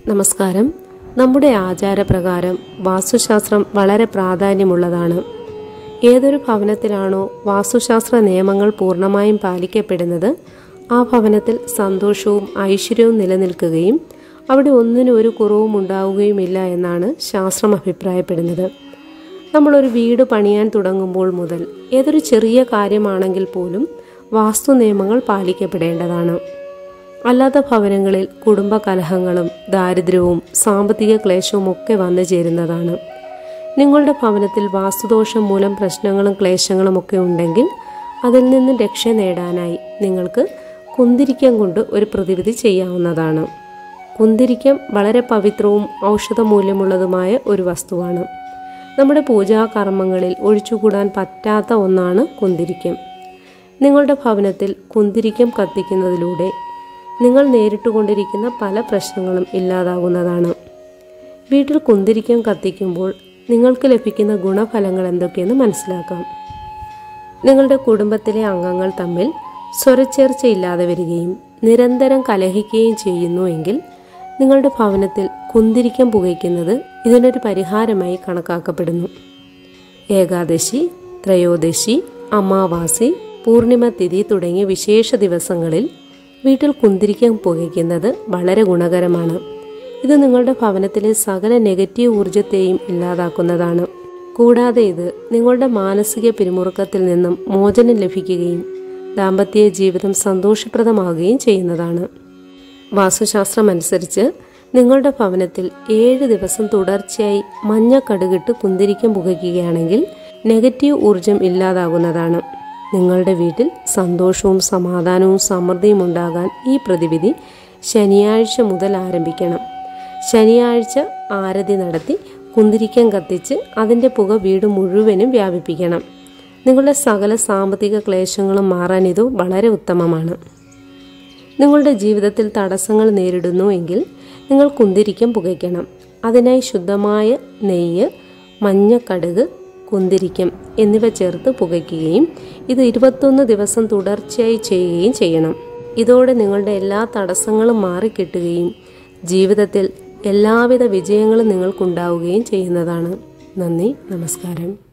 നമസ്കാരം നമ്മുടെ ആചാരപ്രകാരം വാസ്തുശാസ്ത്രം വളരെ പ്രാധാന്യമുള്ളതാണ് ഏതൊരു ഭവനത്തിലാണോ വാസ്തുശാസ്ത്ര നിയമങ്ങൾ പൂർണ്ണമായും പാലിക്കപ്പെടുന്നത് ആ ഭവനത്തിൽ സന്തോഷവും ഐശ്വര്യവും നിലനിൽക്കുകയും അവിടെ ഒന്നിനും ഒരു കുറവും ഉണ്ടാവുകയുമില്ല എന്നാണ് ശാസ്ത്രം അഭിപ്രായപ്പെടുന്നത് നമ്മളൊരു വീട് പണിയാൻ തുടങ്ങുമ്പോൾ മുതൽ ഏതൊരു ചെറിയ കാര്യമാണെങ്കിൽ പോലും വാസ്തു നിയമങ്ങൾ പാലിക്കപ്പെടേണ്ടതാണ് അല്ലാത്ത ഭവനങ്ങളിൽ കുടുംബ കലഹങ്ങളും ദാരിദ്ര്യവും സാമ്പത്തിക ക്ലേശവും ഒക്കെ വന്നു ചേരുന്നതാണ് നിങ്ങളുടെ ഭവനത്തിൽ വാസ്തുദോഷം മൂലം പ്രശ്നങ്ങളും ക്ലേശങ്ങളും ഒക്കെ ഉണ്ടെങ്കിൽ അതിൽ നിന്ന് രക്ഷ നേടാനായി നിങ്ങൾക്ക് കുന്തിരിക്കം കൊണ്ട് ഒരു പ്രതിവിധി ചെയ്യാവുന്നതാണ് കുന്തിരിക്കം വളരെ പവിത്രവും ഔഷധമൂല്യമുള്ളതുമായ ഒരു വസ്തുവാണ് നമ്മുടെ പൂജാകർമ്മങ്ങളിൽ ഒഴിച്ചുകൂടാൻ പറ്റാത്ത ഒന്നാണ് കുന്തിരിക്കം നിങ്ങളുടെ ഭവനത്തിൽ കുന്തിരിക്കം കത്തിക്കുന്നതിലൂടെ നിങ്ങൾ നേരിട്ടുകൊണ്ടിരിക്കുന്ന പല പ്രശ്നങ്ങളും ഇല്ലാതാകുന്നതാണ് വീട്ടിൽ കുന്തിരിക്കം കത്തിക്കുമ്പോൾ നിങ്ങൾക്ക് ലഭിക്കുന്ന ഗുണഫലങ്ങൾ എന്തൊക്കെയെന്ന് മനസ്സിലാക്കാം നിങ്ങളുടെ കുടുംബത്തിലെ അംഗങ്ങൾ തമ്മിൽ സ്വരച്ചേർച്ചയില്ലാതെ വരികയും നിരന്തരം കലഹിക്കുകയും ചെയ്യുന്നുവെങ്കിൽ നിങ്ങളുടെ ഭവനത്തിൽ കുന്തിരിക്കം പുകയ്ക്കുന്നത് ഇതിനൊരു പരിഹാരമായി കണക്കാക്കപ്പെടുന്നു ഏകാദശി ത്രയോദശി അമാവാസി പൂർണിമ തിഥി തുടങ്ങിയ വിശേഷ ദിവസങ്ങളിൽ വീട്ടിൽ കുന്തിരിക്കം പുകയ്ക്കുന്നത് വളരെ ഗുണകരമാണ് ഇത് നിങ്ങളുടെ ഭവനത്തിലെ സകല നെഗറ്റീവ് ഊർജത്തെയും ഇല്ലാതാക്കുന്നതാണ് കൂടാതെ ഇത് നിങ്ങളുടെ മാനസിക പിരിമുറുക്കത്തിൽ നിന്നും മോചനം ലഭിക്കുകയും ദാമ്പത്യ ജീവിതം സന്തോഷപ്രദമാകുകയും ചെയ്യുന്നതാണ് വാസ്തുശാസ്ത്രം അനുസരിച്ച് നിങ്ങളുടെ ഭവനത്തിൽ ഏഴ് ദിവസം തുടർച്ചയായി മഞ്ഞ കടുകിട്ട് കുന്തിരിക്കം പുകയ്ക്കുകയാണെങ്കിൽ നെഗറ്റീവ് ഊർജം ഇല്ലാതാകുന്നതാണ് നിങ്ങളുടെ വീട്ടിൽ സന്തോഷവും സമാധാനവും സമൃദ്ധിയും ഉണ്ടാകാൻ ഈ പ്രതിവിധി ശനിയാഴ്ച മുതൽ ആരംഭിക്കണം ശനിയാഴ്ച ആരതി നടത്തി കുന്തിരിക്കം കത്തിച്ച് അതിൻ്റെ പുക വീട് മുഴുവനും വ്യാപിപ്പിക്കണം നിങ്ങളുടെ സകല സാമ്പത്തിക ക്ലേശങ്ങളും മാറാൻ ഇത് വളരെ ഉത്തമമാണ് നിങ്ങളുടെ ജീവിതത്തിൽ തടസ്സങ്ങൾ നേരിടുന്നു എങ്കിൽ നിങ്ങൾ കുന്തിരിക്കം പുകയ്ക്കണം അതിനായി ശുദ്ധമായ നെയ്യ് മഞ്ഞക്കടുക് കുന്തിരിക്കം എന്നിവ ചേർത്ത് പുകയ്ക്കുകയും ഇത് ഇരുപത്തൊന്ന് ദിവസം തുടർച്ചയായി ചെയ്യുകയും ചെയ്യണം ഇതോടെ നിങ്ങളുടെ എല്ലാ തടസ്സങ്ങളും മാറിക്കിട്ടുകയും ജീവിതത്തിൽ എല്ലാവിധ വിജയങ്ങളും നിങ്ങൾക്കുണ്ടാവുകയും ചെയ്യുന്നതാണ് നന്ദി നമസ്കാരം